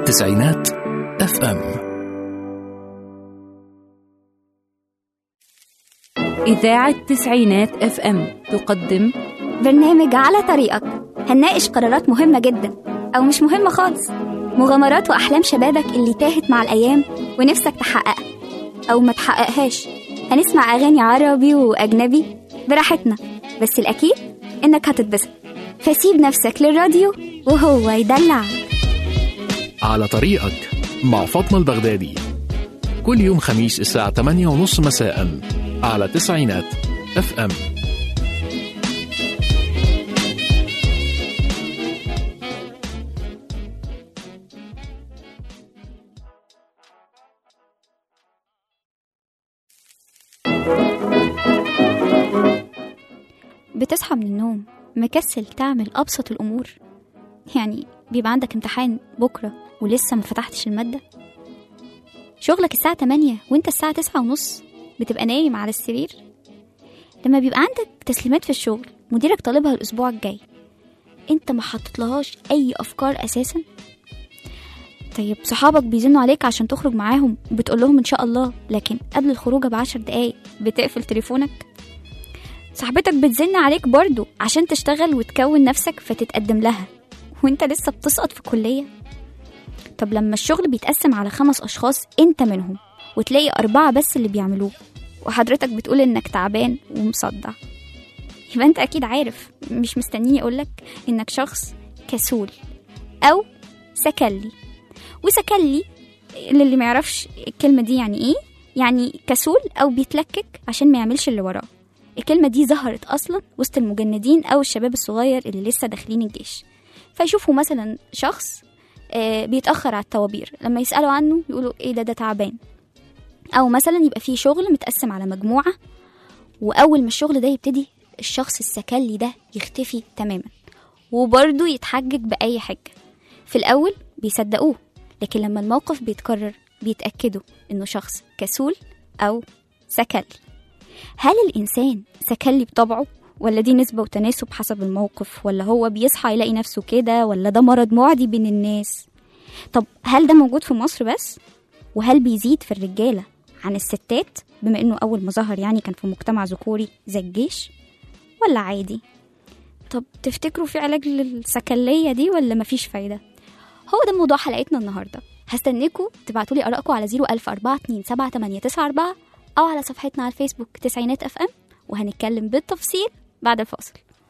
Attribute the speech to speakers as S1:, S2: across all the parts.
S1: تسعينات اف ام
S2: إذاعة تسعينات اف ام تقدم
S3: برنامج على طريقك هنناقش قرارات مهمة جدا أو مش مهمة خالص مغامرات وأحلام شبابك اللي تاهت مع الأيام ونفسك تحققها أو ما تحققهاش هنسمع أغاني عربي وأجنبي براحتنا بس الأكيد إنك هتتبسط فسيب نفسك للراديو وهو يدلعك
S1: على طريقك مع فاطمة البغدادي كل يوم خميس الساعة 8 ونص مساء على تسعينات اف ام
S3: بتصحى من النوم مكسل تعمل أبسط الأمور يعني بيبقى عندك امتحان بكرة ولسه ما فتحتش المادة شغلك الساعة 8 وانت الساعة 9 ونص بتبقى نايم على السرير لما بيبقى عندك تسليمات في الشغل مديرك طالبها الأسبوع الجاي انت ما حطيتلهاش أي أفكار أساسا طيب صحابك بيزنوا عليك عشان تخرج معاهم وبتقول لهم إن شاء الله لكن قبل الخروجة بعشر دقايق بتقفل تليفونك صاحبتك بتزن عليك برضو عشان تشتغل وتكون نفسك فتتقدم لها وانت لسه بتسقط في كلية طب لما الشغل بيتقسم على خمس أشخاص انت منهم وتلاقي أربعة بس اللي بيعملوه وحضرتك بتقول انك تعبان ومصدع يبقى انت أكيد عارف مش مستنيني أقولك انك شخص كسول أو سكلي وسكلي للي ما يعرفش الكلمة دي يعني ايه يعني كسول أو بيتلكك عشان ما يعملش اللي وراه الكلمة دي ظهرت أصلا وسط المجندين أو الشباب الصغير اللي لسه داخلين الجيش فيشوفوا مثلا شخص آه، بيتأخر على الطوابير لما يسألوا عنه يقولوا ايه ده ده تعبان أو مثلا يبقى فيه شغل متقسم على مجموعة وأول ما الشغل ده يبتدي الشخص السكلي ده يختفي تماما وبرضه يتحجج بأي حاجة في الأول بيصدقوه لكن لما الموقف بيتكرر بيتأكدوا إنه شخص كسول أو سكلي هل الإنسان سكلي بطبعه ولا دي نسبة وتناسب حسب الموقف ولا هو بيصحى يلاقي نفسه كده ولا ده مرض معدي بين الناس طب هل ده موجود في مصر بس وهل بيزيد في الرجالة عن الستات بما انه اول ما ظهر يعني كان في مجتمع ذكوري زي الجيش ولا عادي طب تفتكروا في علاج للسكلية دي ولا مفيش فايدة هو ده موضوع حلقتنا النهاردة هستناكوا تبعتولي آرائكم على 010427894 أو على صفحتنا على الفيسبوك تسعينات اف ام وهنتكلم بالتفصيل بعد الفاصل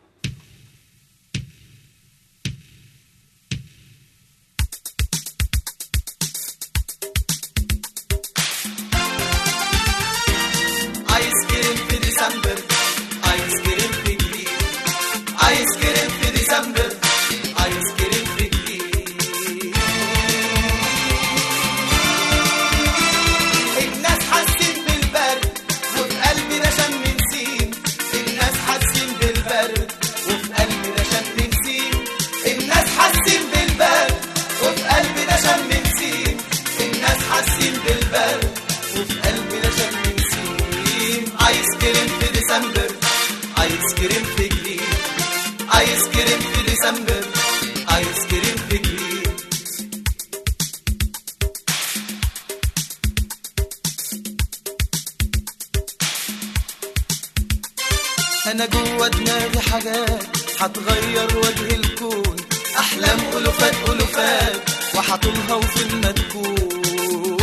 S4: ايس كريم في ديسمبر ايس كريم في جديد ايس كريم في ديسمبر ايس كريم في جديد الناس حاسين بالبرد وفي قلبنا شم نسيم الناس حاسين بالبرد وفي قلبنا شم نسيم الناس حاسين بالبرد وفي قلبنا شم نسيم الناس حاسين بالبرد وفي قلبنا شم نسيم ايس كريم في ديسمبر ايس كريم في جديد ايس كريم في ديسمبر ايس كريم في جديد انا جوه دماغي حاجات هتغير وجه الكون احلام الوفات الوفات وهطولها وفين ما تكون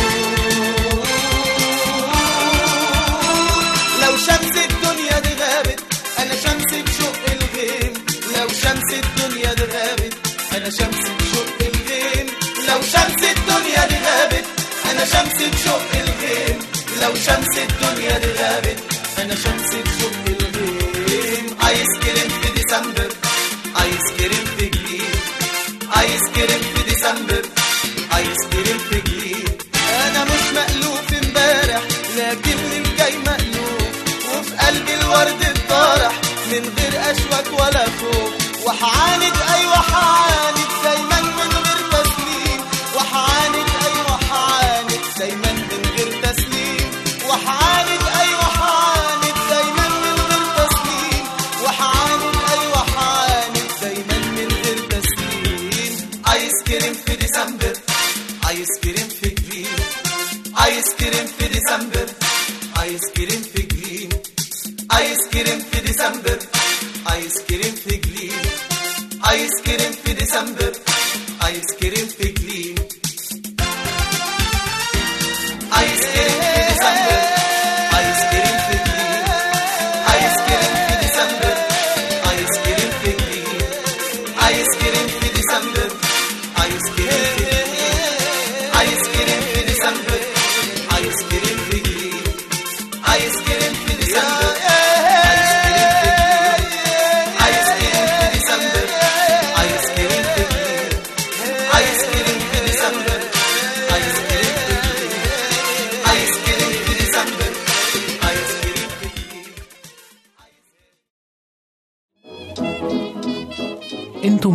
S4: لو شمس الدنيا دي غابت انا شمس بشق الغيم لو شمس الدنيا دي غابت انا شمس بشق الغيم لو شمس الدنيا دي غابت انا شمس بشق الغيم لو شمس الدنيا دي غابت انا شمس بشق الغيم ايس كريم في ديسمبر ايس كريم في جديد ايس كريم في ديسمبر ايس كريم في جديد انا مش مألوف امبارح لكن من جاي مألوف وفي قلبي الورد اتطرح من غير اشواك ولا خوف وحعاند ايوه حعاند دايما من غير تسليم وحعاند ايوه حعاند دايما من غير تسليم وحعاند ايوه حعاند دايما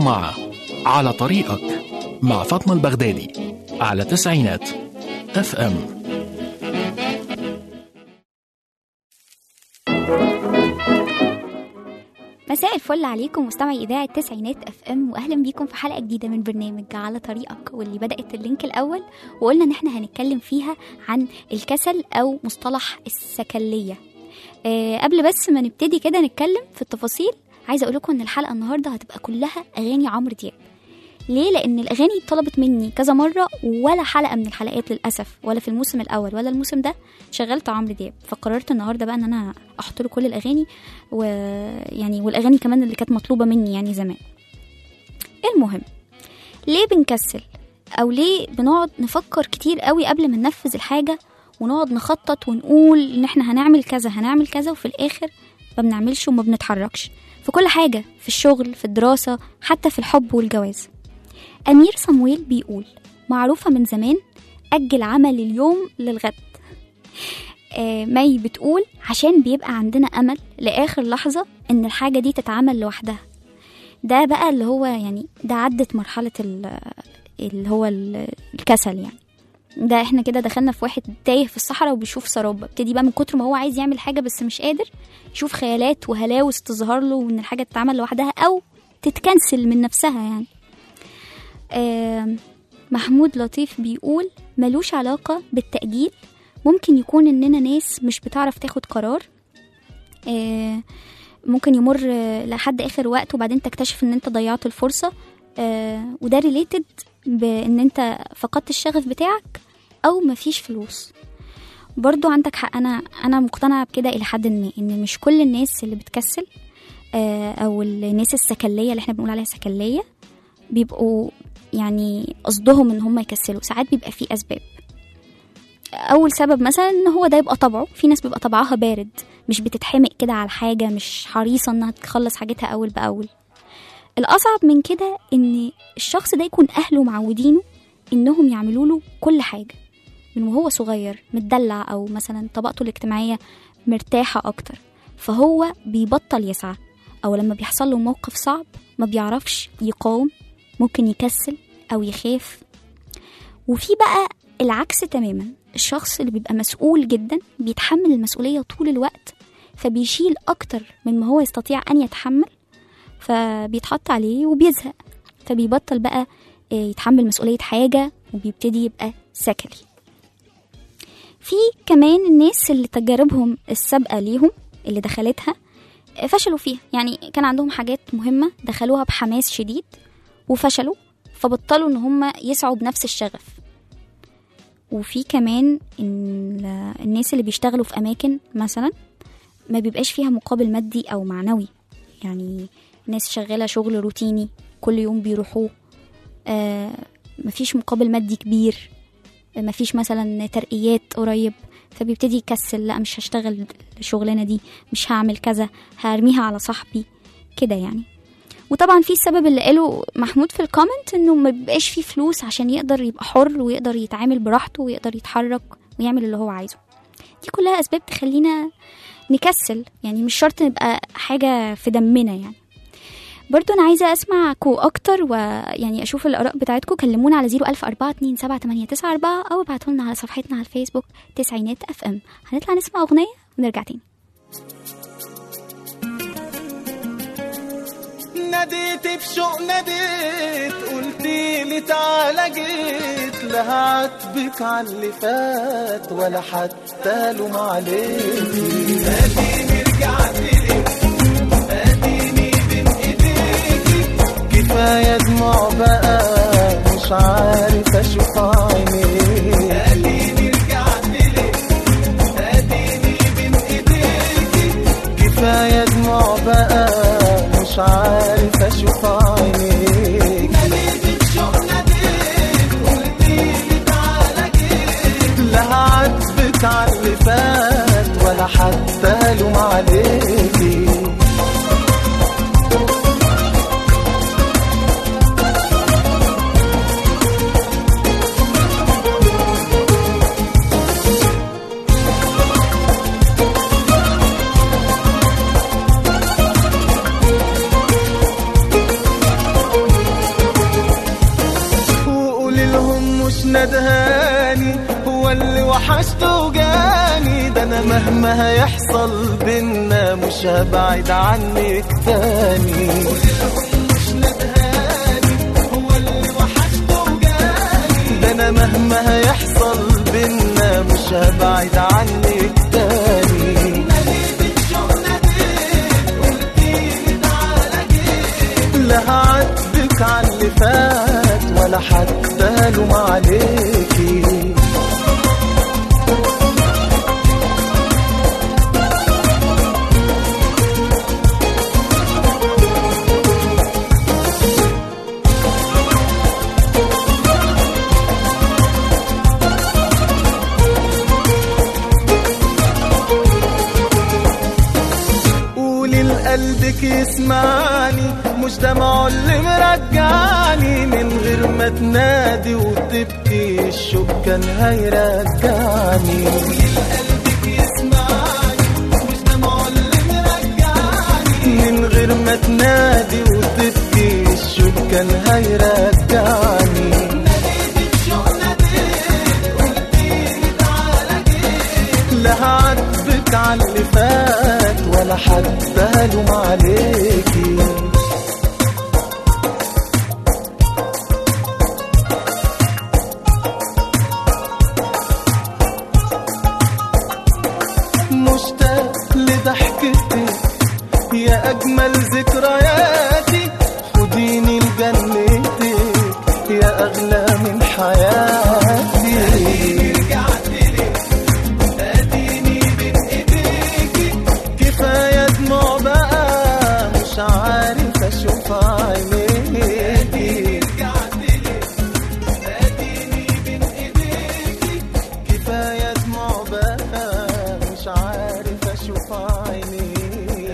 S1: مع على طريقك مع فاطمة البغدادي على تسعينات اف ام
S3: مساء الفل عليكم مستمعي إذاعة تسعينات اف ام وأهلا بيكم في حلقة جديدة من برنامج على طريقك واللي بدأت اللينك الأول وقلنا إن احنا هنتكلم فيها عن الكسل أو مصطلح السكلية آه قبل بس ما نبتدي كده نتكلم في التفاصيل عايزة أقول لكم إن الحلقة النهاردة هتبقى كلها أغاني عمرو دياب ليه؟ لأن الأغاني طلبت مني كذا مرة ولا حلقة من الحلقات للأسف ولا في الموسم الأول ولا الموسم ده شغلت عمرو دياب فقررت النهاردة بقى إن أنا أحط له كل الأغاني ويعني والأغاني كمان اللي كانت مطلوبة مني يعني زمان المهم ليه بنكسل أو ليه بنقعد نفكر كتير قوي قبل ما ننفذ الحاجة ونقعد نخطط ونقول إن إحنا هنعمل كذا هنعمل كذا وفي الآخر ما بنعملش وما بنتحركش في كل حاجة في الشغل في الدراسة حتى في الحب والجواز أمير صمويل بيقول معروفة من زمان أجل عمل اليوم للغد آه مي بتقول عشان بيبقى عندنا أمل لآخر لحظة إن الحاجة دي تتعمل لوحدها ده بقى اللي هو يعني ده عدت مرحلة ال- اللي هو ال- الكسل يعني ده احنا كده دخلنا في واحد تايه في الصحراء وبيشوف سراب ابتدي بقى من كتر ما هو عايز يعمل حاجة بس مش قادر يشوف خيالات وهلاوس تظهر له وان الحاجة تتعمل لوحدها او تتكنسل من نفسها يعني آم، محمود لطيف بيقول ملوش علاقة بالتأجيل ممكن يكون إننا ناس مش بتعرف تاخد قرار آه، ممكن يمر آه، لحد آخر وقت وبعدين تكتشف إن أنت ضيعت الفرصة آه، وده ريليتد بإن أنت فقدت الشغف بتاعك أو مفيش فلوس برضو عندك حق أنا أنا مقتنعة بكده إلى حد ما إن مش كل الناس اللي بتكسل آه، أو الناس السكلية اللي احنا بنقول عليها سكلية بيبقوا يعني قصدهم ان هم يكسلوا ساعات بيبقى في اسباب اول سبب مثلا ان هو ده يبقى طبعه في ناس بيبقى طبعها بارد مش بتتحمق كده على حاجه مش حريصه انها تخلص حاجتها اول باول الاصعب من كده ان الشخص ده يكون اهله معودينه انهم يعملوا له كل حاجه من وهو صغير متدلع او مثلا طبقته الاجتماعيه مرتاحه اكتر فهو بيبطل يسعى او لما بيحصل له موقف صعب ما بيعرفش يقاوم ممكن يكسل أو يخاف وفي بقى العكس تماما الشخص اللي بيبقى مسؤول جدا بيتحمل المسؤولية طول الوقت فبيشيل أكتر من ما هو يستطيع أن يتحمل فبيتحط عليه وبيزهق فبيبطل بقى آه، يتحمل مسؤولية حاجة وبيبتدي يبقى سكلي في كمان الناس اللي تجاربهم السابقة ليهم اللي دخلتها آه، فشلوا فيها يعني كان عندهم حاجات مهمة دخلوها بحماس شديد وفشلوا فبطلوا ان هم يسعوا بنفس الشغف وفي كمان إن الناس اللي بيشتغلوا في اماكن مثلا ما بيبقاش فيها مقابل مادي او معنوي يعني ناس شغاله شغل روتيني كل يوم بيروحوه آه مفيش مقابل مادي كبير آه، مفيش مثلا ترقيات قريب فبيبتدي يكسل لا مش هشتغل الشغلانه دي مش هعمل كذا هرميها على صاحبي كده يعني وطبعا في السبب اللي قاله محمود في الكومنت انه ما بيبقاش فيه فلوس عشان يقدر يبقى حر ويقدر يتعامل براحته ويقدر يتحرك ويعمل اللي هو عايزه دي كلها اسباب تخلينا نكسل يعني مش شرط نبقى حاجة في دمنا يعني برضو انا عايزة اسمعكم اكتر ويعني اشوف الاراء بتاعتكم كلمونا على 010427894 او ابعتوا لنا على صفحتنا على الفيسبوك تسعينات اف ام هنطلع نسمع اغنية ونرجع تاني
S4: ناديت بشوق ناديت قلتي لي تعالى جيت لا هعاتبك على اللي فات ولا حتى لوم عليكي اديني رجعت لك اديني بين ايديكي كفايه دموع بقى مش عارف اشوف عينيك اديني رجعت لك اديني بين ايديكي كفايه دموع بقى مش عارف اشوف عينيك ناديت بشوق ناديت قلتيلي تعالى جيت لا هعاتبك على اللي فات ولا حتى لوم عليكي ندهاني هو اللي وحشته وجاني ده انا مهما هيحصل بينا مش هبعد عنك تاني مش ندهاني هو اللي وحشته وجاني ده انا مهما هيحصل بينا مش هبعد عنك تاني لا هعاتبك على اللي فات ولا حتى الوم عليكي قولي لقلبك يسمعني مش دمعه اللي مرجعني من غير ما تنادي وتبكي الشوق كان هيرجعني قولي لقلبك يسمعني مش دمعه اللي مرجعني من غير ما تنادي وتبكي الشوق كان هيرجعني لا هعاتبك على اللي فات ولا حتى هلوم عليكي مشتاق لضحكتك يا أجمل ذكرياتي خديني لجنتك يا أغلى من حياتي كفاية دموع بقى مش عارف أشوف عينيكي كفاية دموع بقى مش عارف أشوف عينيكي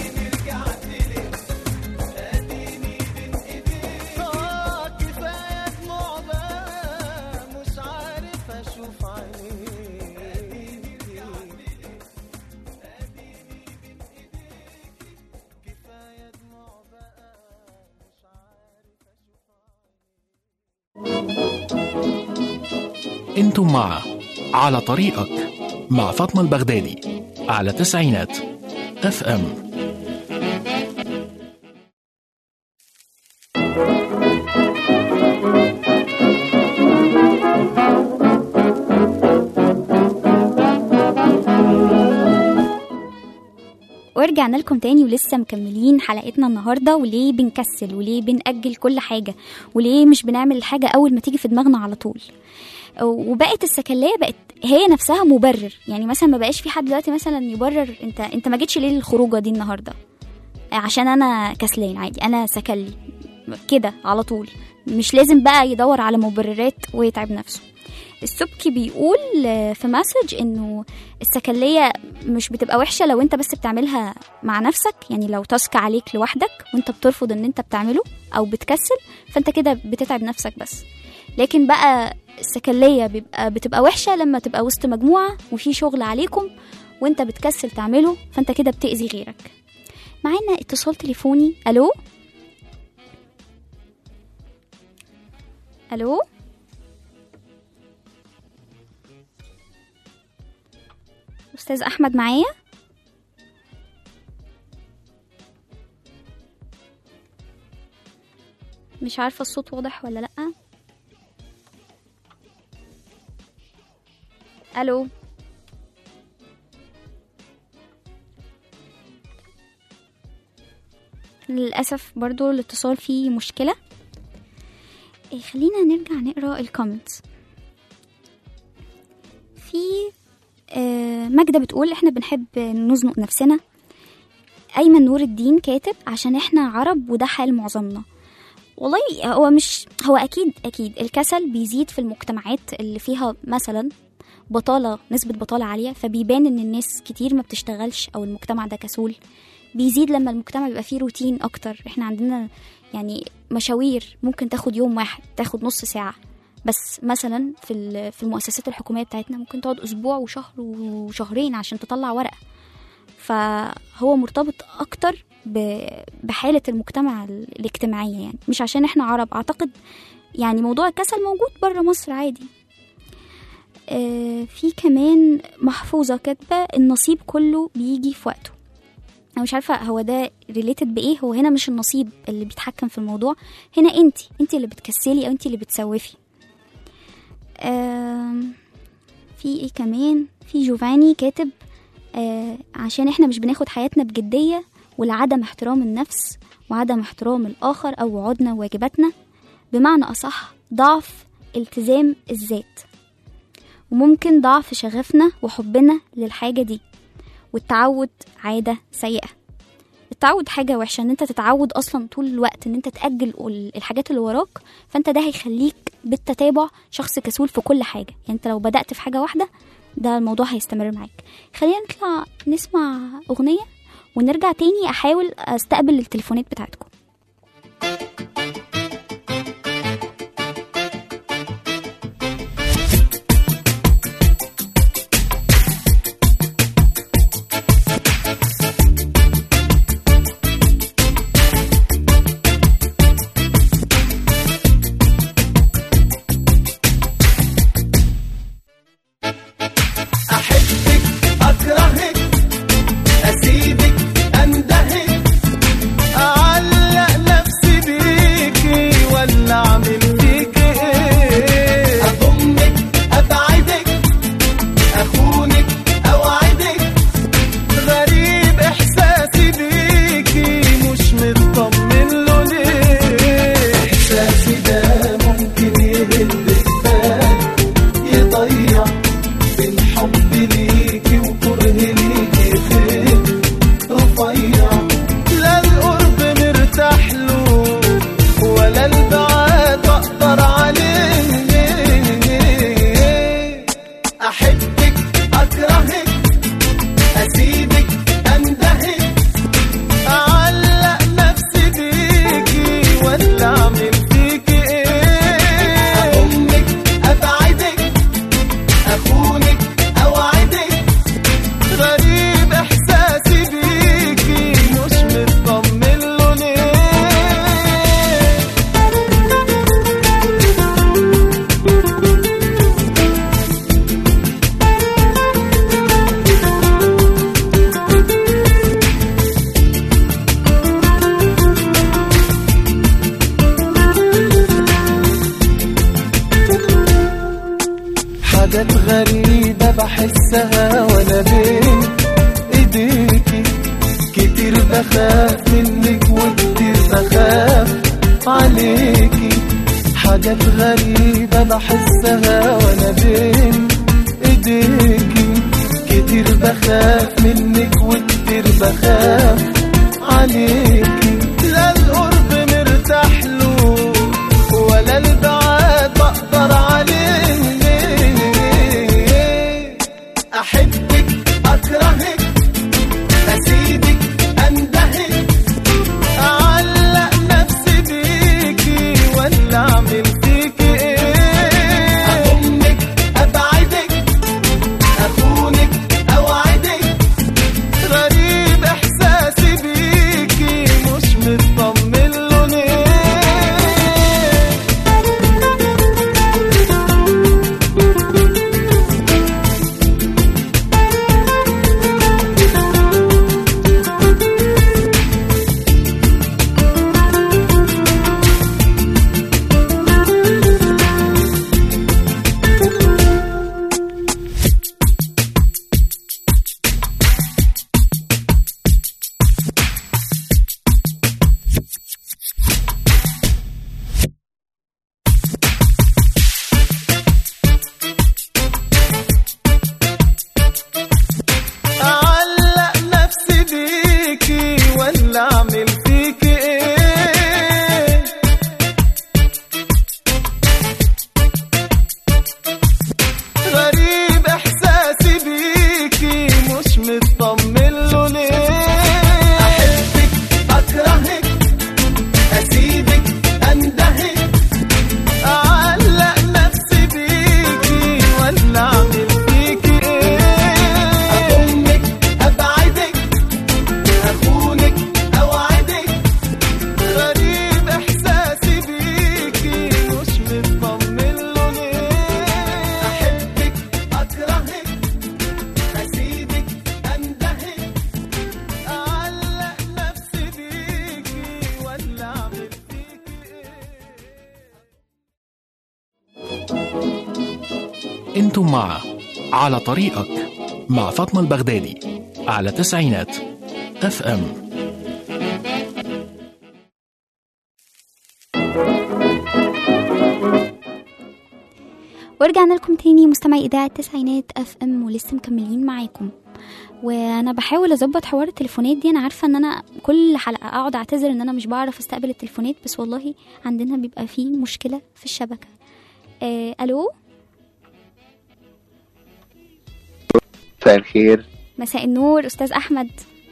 S4: آه، كفاية دموع بقى مش عارف أشوف عينيكي كفاية دموع بقى مش عارف أشوف
S1: انتم مع على طريقك مع فاطمة البغدادي على تسعينات اف ام
S3: ورجعنا لكم تاني ولسه مكملين حلقتنا النهارده وليه بنكسل وليه بنأجل كل حاجه وليه مش بنعمل الحاجه اول ما تيجي في دماغنا على طول وبقت السكليه بقت هي نفسها مبرر يعني مثلا ما بقاش في حد دلوقتي مثلا يبرر انت انت ما جيتش ليه الخروجه دي النهارده عشان انا كسلان عادي انا سكلي كده على طول مش لازم بقى يدور على مبررات ويتعب نفسه السبكي بيقول آه، في مسج انه السكلية مش بتبقى وحشة لو انت بس بتعملها مع نفسك يعني لو تاسك عليك لوحدك وانت بترفض ان انت بتعمله او بتكسل فانت كده بتتعب نفسك بس لكن بقى السكلية بيبقى بتبقى وحشة لما تبقى وسط مجموعة وفي شغل عليكم وانت بتكسل تعمله فانت كده بتأذي غيرك معانا اتصال تليفوني الو الو استاذ احمد معايا مش عارفه الصوت واضح ولا لا الو للأسف برضو الاتصال فيه مشكلة إيه، خلينا نرجع نقرأ الكومنتس في آه، ماجدة بتقول احنا بنحب نزنق نفسنا أيمن نور الدين كاتب عشان احنا عرب وده حال معظمنا والله هو مش هو أكيد أكيد الكسل بيزيد في المجتمعات اللي فيها مثلا بطالة نسبة بطالة عالية فبيبان إن الناس كتير ما بتشتغلش أو المجتمع ده كسول بيزيد لما المجتمع بيبقى فيه روتين أكتر احنا عندنا يعني مشاوير ممكن تاخد يوم واحد تاخد نص ساعة بس مثلا في ال- في المؤسسات الحكوميه بتاعتنا ممكن تقعد اسبوع وشهر وشهرين عشان تطلع ورقه فهو مرتبط اكتر ب- بحاله المجتمع ال- الاجتماعيه يعني مش عشان احنا عرب اعتقد يعني موضوع الكسل موجود بره مصر عادي آه في كمان محفوظة كاتبة النصيب كله بيجي في وقته أنا مش عارفة هو ده ريليتد بإيه هو هنا مش النصيب اللي بيتحكم في الموضوع هنا انتي انتي اللي بتكسلي أو انتي اللي بتسوفي آم، في ايه كمان في جوفاني كاتب آه عشان احنا مش بناخد حياتنا بجدية ولعدم احترام النفس وعدم احترام الآخر أو وعودنا وواجباتنا بمعنى أصح ضعف التزام الذات وممكن ضعف شغفنا وحبنا للحاجة دي والتعود عادة سيئة التعود حاجة وحشة ان انت تتعود اصلا طول الوقت ان انت تأجل ال- الحاجات اللي وراك فانت ده هيخليك بالتتابع شخص كسول في كل حاجة يعني انت لو بدأت في حاجة واحدة ده الموضوع هيستمر معاك خلينا نطلع نسمع أغنية ونرجع تاني أحاول أستقبل التليفونات بتاعتكم
S4: أحبك أكرهك أسيبك أندهك أعلق نفسي بيكي ولا أعمل فيكي إيه أضمك أبعدك أخونك أوعدك غريب إحساسي بيكي مش مطمن له ليه إحساسي ده ممكن يهد البال يضيع بين حب ليكي وكره ليكي خير رفيع لا القرب مرتاح له ولا البعاد اقدر عليه احبك اكرهك اسيبك اندهك اعلق نفسي بيكي ولا اعمل فيكي ايه امك ابعدك أخونك أوعدك غريب إحساسي بيكي مش مطمن له ليه حاجات غريبة بحسها وانا بين ايديكي كتير بخاف منك وكتير بخاف عليكي حاجات غريبة بحسها وانا بين ايديكي كتير بخاف منك وكتير بخاف عليكي لا القرب مرتاح له ولا البعاد بقدر عليه أحبك أكرهك أسيبك أندهك أعلق نفسي بيكي ولا أعمل فيكي إيه أضمك أبعدك أخونك أوعدك غريب إحساسي بيكي مش
S1: انتم مع على طريقك مع فاطمة البغدادي على تسعينات اف ام
S3: ورجعنا لكم تاني مستمعي إذاعة التسعينات اف ام ولسه مكملين معاكم وانا بحاول اظبط حوار التليفونات دي انا عارفه ان انا كل حلقه اقعد اعتذر ان انا مش بعرف استقبل التليفونات بس والله عندنا بيبقى فيه مشكله في الشبكه آه الو
S5: مساء الخير
S3: مساء النور استاذ احمد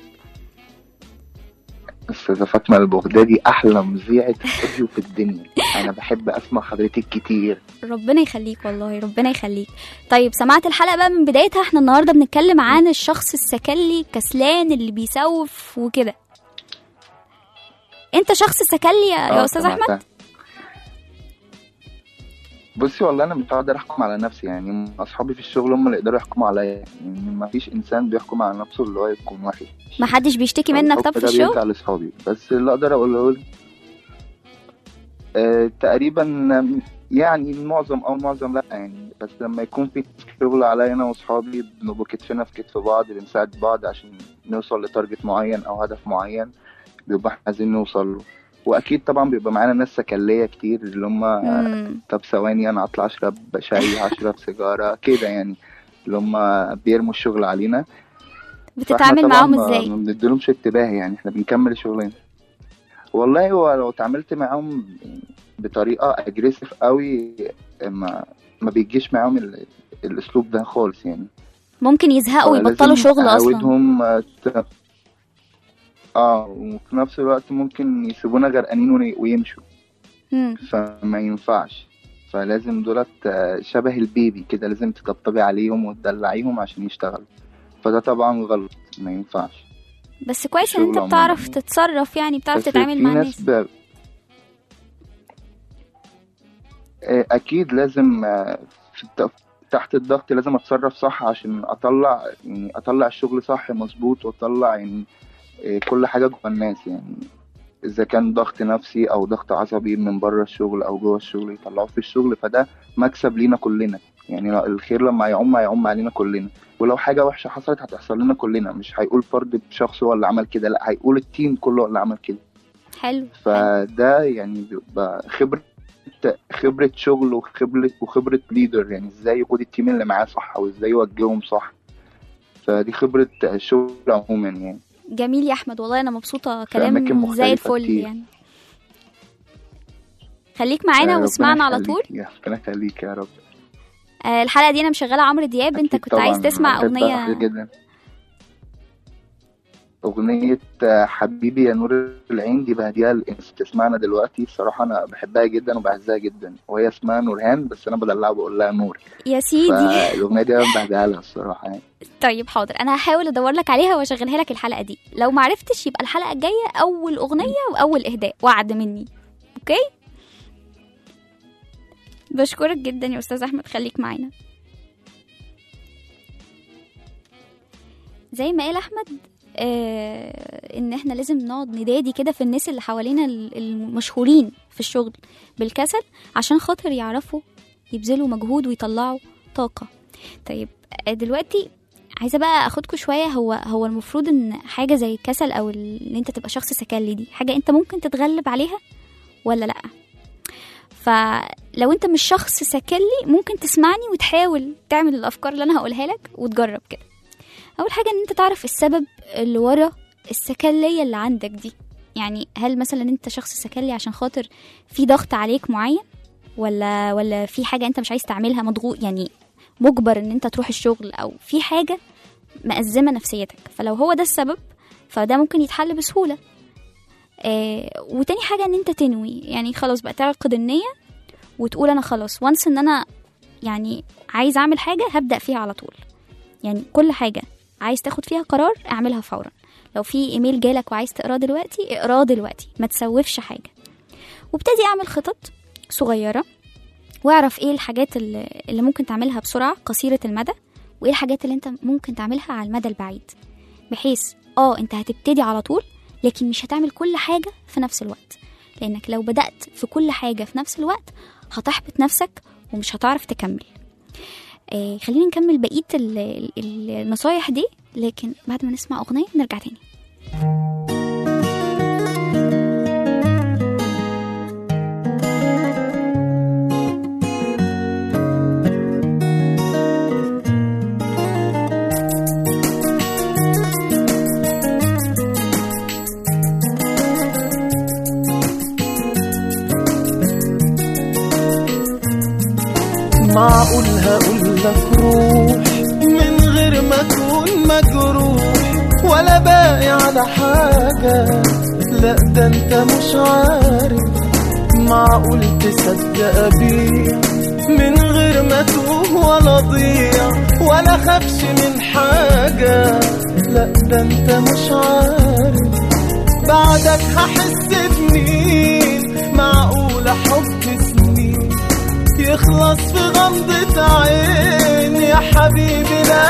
S5: استاذة فاطمة البغدادي احلى مذيعة راديو في الدنيا انا بحب اسمع حضرتك كتير
S3: ربنا يخليك والله ربنا يخليك طيب سمعت الحلقه بقى من بدايتها احنا النهارده بنتكلم عن الشخص السكلي كسلان اللي بيسوف وكده انت شخص سكلي يا, يا
S5: آه،
S3: استاذ
S5: سمعتها.
S3: احمد
S5: بصي والله انا مش هقدر احكم على نفسي يعني اصحابي في الشغل هم اللي يقدروا يحكموا عليا يعني ما فيش انسان بيحكم على نفسه اللي هو يكون وحش
S3: ما حدش بيشتكي منك طب
S5: الحكم
S3: في
S5: ده
S3: الشغل
S5: بيرجع لاصحابي بس اللي اقدر اقوله لك آه تقريبا يعني المعظم او المعظم لا يعني بس لما يكون في شغل عليا انا واصحابي بنبقى كتفنا في كتف بعض بنساعد بعض عشان نوصل لتارجت معين او هدف معين بيبقى احنا عايزين نوصل له واكيد طبعا بيبقى معانا ناس سكليه كتير اللي هم
S3: مم.
S5: طب ثواني انا اطلع اشرب شاي اشرب سيجاره كده يعني اللي هم بيرموا الشغل علينا فإحنا
S3: بتتعامل
S5: طبعاً
S3: معاهم
S5: ما-
S3: ازاي
S5: ما بنديلهمش انتباه يعني احنا بنكمل شغلنا والله هو لو اتعاملت معاهم بطريقه اجريسيف قوي ما ما بيجيش معاهم ال- الاسلوب ده خالص يعني
S3: ممكن يزهقوا
S5: فلازم
S3: ويبطلوا شغل اصلا
S5: أعودهم آه، ت- اه وفي نفس الوقت ممكن يسيبونا غرقانين وني- ويمشوا
S3: مم.
S5: فما ينفعش فلازم دولت آه، شبه البيبي كده لازم تطبطبي عليهم وتدلعيهم عشان يشتغلوا فده طبعا غلط ما ينفعش
S3: بس كويس ان
S5: الشغل
S3: انت
S5: عموماً
S3: بتعرف
S5: يعني.
S3: تتصرف يعني بتعرف
S5: بس
S3: تتعامل
S5: في
S3: مع
S5: ناس
S3: الناس
S5: ب... آه، اكيد لازم آه، في الت... تحت الضغط لازم اتصرف صح عشان اطلع يعني اطلع الشغل صح مظبوط واطلع يعني آه، كل حاجه جوه الناس يعني اذا كان ضغط نفسي او ضغط عصبي من بره الشغل او جوه الشغل يطلعوه في الشغل فده مكسب لينا كلنا يعني الخير لما يعم هيعم علينا كلنا ولو حاجه وحشه حصلت هتحصل لنا كلنا مش هيقول فرد بشخص هو اللي عمل كده لا هيقول التيم كله اللي عمل كده
S3: حلو
S5: فده يعني بيبقى خبرة خبرة شغل وخبرة وخبرة ليدر يعني ازاي يقود التيم اللي معاه صح او ازاي يوجههم صح فدي خبرة شغل عموما يعني
S3: جميل يا احمد والله انا مبسوطه
S5: في أماكن
S3: كلام
S5: مختلفة
S3: زي الفل
S5: كتير.
S3: يعني خليك معانا
S5: ربنا
S3: واسمعنا على
S5: يخليك-
S3: طول
S5: يا ربنا يخليك يا رب
S3: آه، الحلقه دي انا مشغله عمرو دياب انت
S5: أكيد
S3: كنت عايز
S5: طبعاً،
S3: تسمع
S5: بحب
S3: اغنيه
S5: أحمد جدا أغنية آه، حبيبي يا نور العين دي بهديها للإنس تسمعنا دلوقتي الصراحة أنا بحبها جدا وبعزها جدا وهي اسمها نورهان بس أنا بدلعها بقول لها نور
S3: يا سيدي
S5: فالأغنية دي أنا بهديها لها الصراحة يعني
S3: طيب حاضر انا هحاول ادور لك عليها واشغلها لك الحلقه دي لو ما عرفتش يبقى الحلقه الجايه اول اغنيه واول اهداء وعد مني اوكي بشكرك جدا يا استاذ احمد خليك معانا زي ما قال احمد آه ان احنا لازم نقعد ندادي كده في الناس اللي حوالينا ال- المشهورين في الشغل بالكسل عشان خاطر يعرفوا يبذلوا مجهود ويطلعوا طاقة طيب آه، دلوقتي عايزه بقى اخدكم شويه هو هو المفروض ان حاجه زي الكسل او ال- ان انت تبقى شخص سكلي دي حاجه انت ممكن تتغلب عليها ولا لا فلو انت مش شخص سكلي ممكن تسمعني وتحاول تعمل الافكار اللي انا هقولها لك وتجرب كده اول حاجه ان انت تعرف السبب اللي ورا السكليه اللي عندك دي يعني هل مثلا انت شخص سكلي عشان خاطر في ضغط عليك معين ولا ولا في حاجه انت مش عايز تعملها مضغوط يعني مجبر ان انت تروح الشغل او في حاجه مأزمه نفسيتك فلو هو ده السبب فده ممكن يتحل بسهوله آه وتاني حاجه ان انت تنوي يعني خلاص بقى تعقد النيه وتقول انا خلاص وانس ان انا يعني عايز اعمل حاجه هبدا فيها على طول يعني كل حاجه عايز تاخد فيها قرار اعملها فورا لو في ايميل جالك وعايز تقراه دلوقتي اقراه دلوقتي ما تسوفش حاجه وابتدي اعمل خطط صغيره واعرف ايه الحاجات اللي اللي ممكن تعملها بسرعه قصيره المدى وايه الحاجات اللي انت ممكن تعملها على المدى البعيد بحيث اه انت هتبتدي على طول لكن مش هتعمل كل حاجه في نفس الوقت لانك لو بدات في كل حاجه في نفس الوقت هتحبط نفسك ومش هتعرف تكمل آه خلينا نكمل بقيه ال- ال- النصايح دي لكن بعد ما نسمع اغنيه نرجع تاني
S4: معقول هقول لك روح من غير ما اكون مجروح ولا باقي على حاجة لا ده انت مش عارف معقول تصدق ابيع من غير ما توه ولا ضيع ولا خافش من حاجة لا ده انت مش عارف بعدك هحس بمين معقول حب سنين يخلص في غمضة عين يا حبيبي لا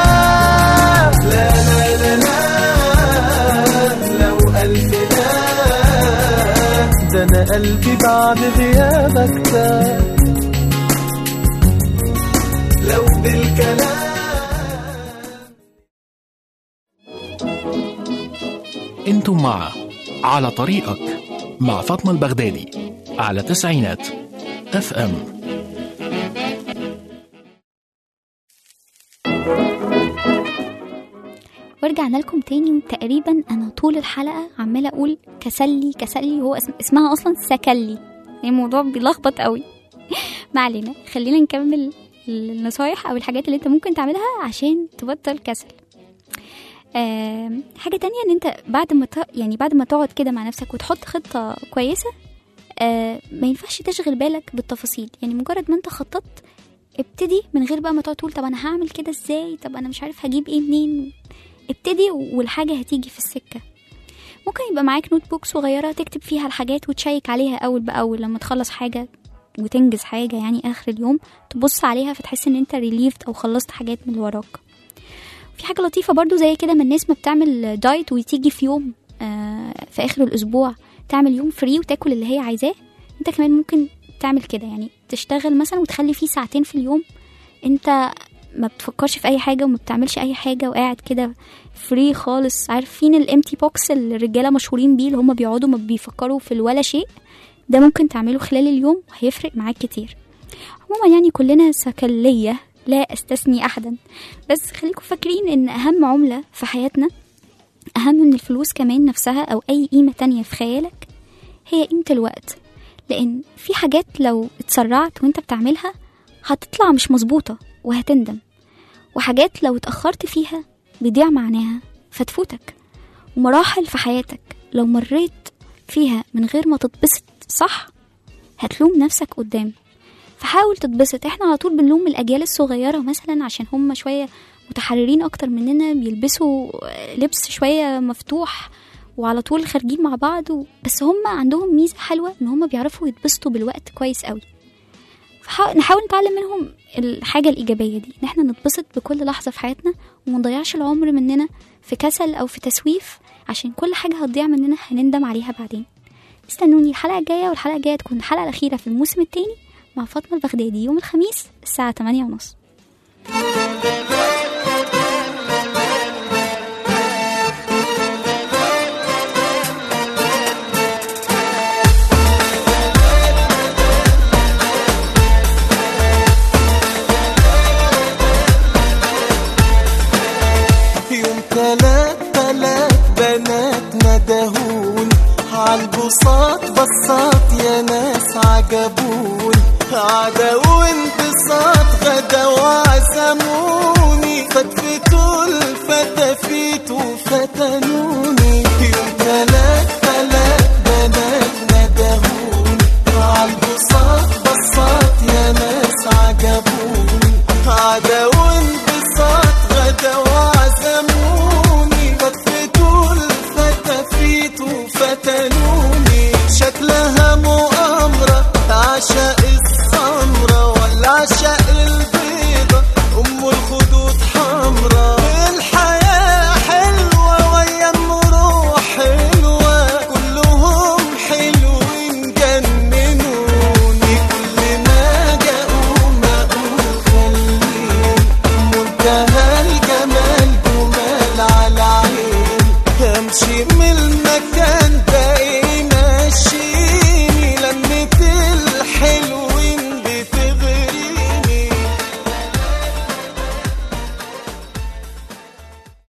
S4: لا لا لا لا لو ألف لا ده أنا قلبي بعد غيابك تاه لو بالكلام
S1: انتم مع على طريقك مع فاطمة البغدادي على تسعينات اف ام
S3: ورجعنا لكم تاني وتقريبا انا طول الحلقه عماله اقول كسلي كسلي هو اسم اسمها اصلا سكلي يعني الموضوع بيلخبط قوي ما علينا خلينا نكمل النصايح او الحاجات اللي انت ممكن تعملها عشان تبطل كسل آم، حاجه تانية ان انت بعد ما ت- يعني بعد ما تقعد كده مع نفسك وتحط خطه كويسه آه، ما ينفعش تشغل بالك بالتفاصيل يعني مجرد ما انت خططت ابتدي من غير بقى ما تقعد تقول طب انا هعمل كده ازاي طب انا مش عارف هجيب ايه منين ابتدي والحاجة هتيجي في السكة ممكن يبقى معاك نوت بوك صغيرة تكتب فيها الحاجات وتشيك عليها أول بأول لما تخلص حاجة وتنجز حاجة يعني آخر اليوم تبص عليها فتحس إن أنت ريليفد أو خلصت حاجات من اللي وراك في حاجة لطيفة برضو زي كده من الناس ما بتعمل دايت وتيجي في يوم آه في آخر الأسبوع تعمل يوم فري وتاكل اللي هي عايزاه أنت كمان ممكن تعمل كده يعني تشتغل مثلا وتخلي فيه ساعتين في اليوم أنت ما بتفكرش في اي حاجه وما بتعملش اي حاجه وقاعد كده فري خالص عارفين الامتي بوكس اللي الرجاله مشهورين بيه اللي هم بيقعدوا ما بيفكروا في ولا شيء ده ممكن تعمله خلال اليوم وهيفرق معاك كتير عموما يعني كلنا سكلية لا استثني احدا بس خليكم فاكرين ان اهم عملة في حياتنا اهم من الفلوس كمان نفسها او اي قيمة تانية في خيالك هي قيمة الوقت لان في حاجات لو اتسرعت وانت بتعملها هتطلع مش مظبوطة وهتندم وحاجات لو اتأخرت فيها بيضيع معناها فتفوتك ومراحل في حياتك لو مريت فيها من غير ما تتبسط صح هتلوم نفسك قدام فحاول تتبسط احنا على طول بنلوم الأجيال الصغيرة مثلا عشان هم شوية متحررين أكتر مننا بيلبسوا لبس شوية مفتوح وعلى طول خارجين مع بعض و... بس هم عندهم ميزة حلوة ان هم بيعرفوا يتبسطوا بالوقت كويس قوي فحاول نحاول نتعلم منهم الحاجة الإيجابية دي إن احنا نتبسط بكل لحظة في حياتنا وما نضيعش العمر مننا في كسل أو في تسويف عشان كل حاجة هتضيع مننا هنندم عليها بعدين استنوني الحلقة الجاية والحلقة الجاية تكون الحلقة الأخيرة في الموسم التاني مع فاطمة البغدادي يوم الخميس الساعة 8 ونص
S4: يوم تلات تلات بنات ندهون عالبساط بساط يا ناس عجبون عدا وانبساط غدا وعزموني فتفتوا الفتافيت وفتنوني يوم تلات تلات بنات ندهون عالبساط بساط يا ناس عجبوني عدا وانبساط غدا وعزموني فتفتوا الفتافيت وفتنوني شكلها مؤامرة عشاء السمرة ولا عشاء البيضة أم الخدود حمرا الحياة حلوة ويا المروح حلوة كلهم حلوين جننوني كل ما جاءوا ما أقول خليهم انتهى